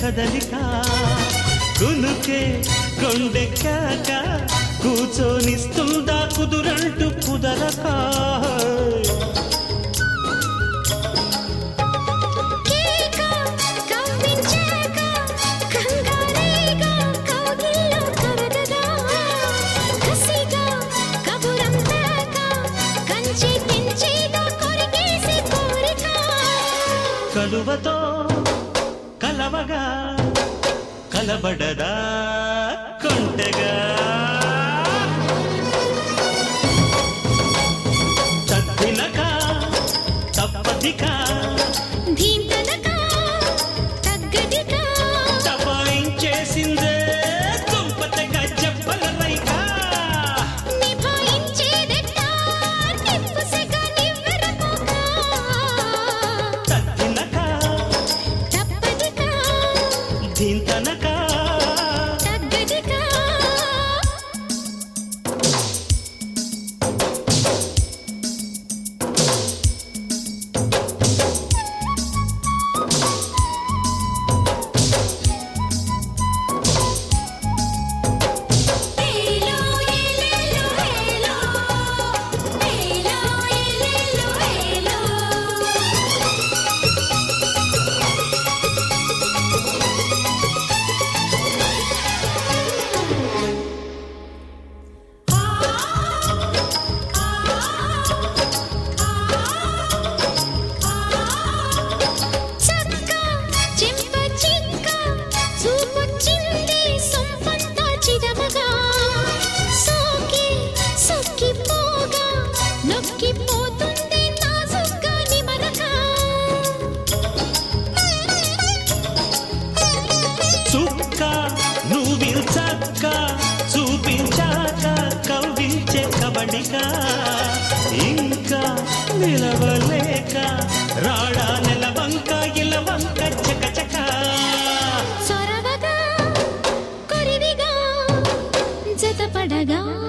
కదలిక కునుకే కొండెక్కాక కూర్చొనిస్తుందా కుదురంటూ కుదరక కేక కవ్వించాక కంగారేగా కౌగిల్లో కరగగా కసిగా కబురంపాక కంచి పెంచేగా కొరికేసి కోరిక కలువతో కలవగా కలబడదా కొంటగా తద్దినక తప్పదిక ధీంతనక తగ్గదిక దబాయించేసిందే దుంపతగా చెప్పల రైక నిభాయించేదెట్ట నిప్పుసెగ నివ్వెరపోక తద్దినక తప్పదిక దీంతనక తగ్గదిక హేలో హేలో హేలో హేలో హేలో హేలో చక్క చెంప చిక్క చూపొచ్చింది సొంపంతా చిదమగా సోకి సొక్కిపోగా నొక్కిపోతుంది నాజుగ్గా నిమరక చుక్క నువ్విల్చక్క చూపించాక కవ్వించే కబడిక ఇంకా నిలవలేక రాడా నెలవంక ఇలవంక చకచక సొరవగా కొరివిగా జతపడగా